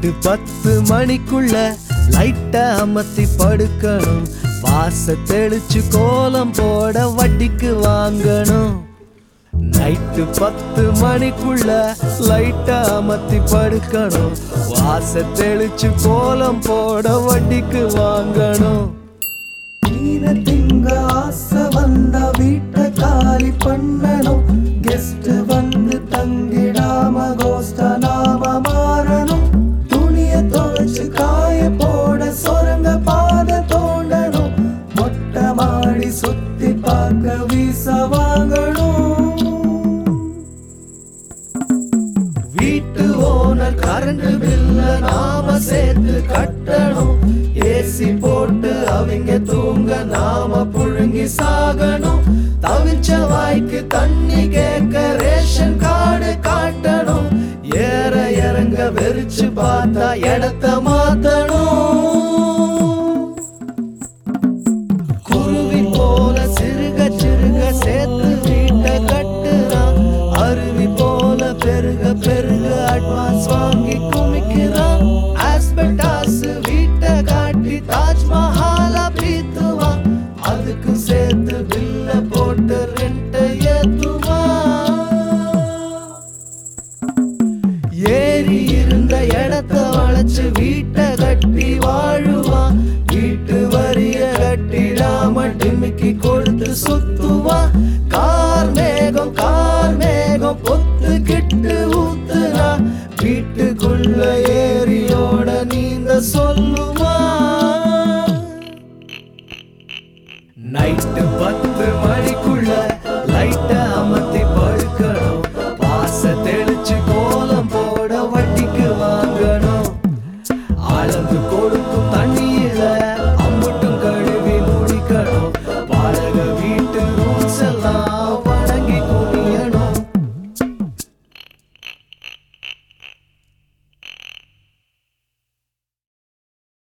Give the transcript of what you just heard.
night பத்து மணிக்குள்ள லைட்ட அமர்த்தி படுக்கணும் வாச தெளிச்சு கோலம் போட வட்டிக்கு வாங்கணும் நைட்டு பத்து மணிக்குள்ள லைட்ட அமர்த்தி படுக்கணும் வாச தெளிச்சு கோலம் போட வட்டிக்கு வாங்கணும் மீன திங்க ஆசை வந்த வீட்டை காலி பண்ணணும் கெஸ்ட் வந்து தங்கிடாம கோஸ்ட நாம மாறணும் துணிய துவைச்சு காய போட சொரங்க பாத தோண்டணும் மொட்டை மாடி சுத்தி பார்க்க வீச வாங்கணும் வீட்டு ஓனர் கரண்ட் பில்ல நாம சேர்த்து கட்டணும் ஏசி போட்டு அவங்க தூங்க நாம புழுங்கி சாகணும் தவிச்ச வாய்க்கு தண்ணி கேட்க ரேஷன் கார்டு காட்டணும் ஏற இறங்க வெறிச்சு பார்த்தா இடத்த மாத்தணும் குருவி போல சிறுக சிறுக சேர்த்து வீட்டை கட்டுறான் அருவி போல பெருக பெருக அட்வான்ஸ் வாங்கி குமிக்கிறான் ஆஸ்பெட்டாஸ் வீட்டை காட்டி தாஜ்மஹாலா பீத்துவான் அதுக்கு சேர்த்து பில்ல போட்டு ரெண்ட ஏத்துவான் ஏறி இருந்த இடத்த வளைச்சு வீட்டை கட்டி வாழுவான் வீட்டு வரிய கட்டிடாம டிமிக்கி கொடுத்து சுத்துவான் கார் மேகம் கார் மேகம் பொத்துக்கிட்டு ஊத்துனா வீட்டுக்குள்ள ஏரியோட நீந்த சொல்லுவான் நைட்டு பத்து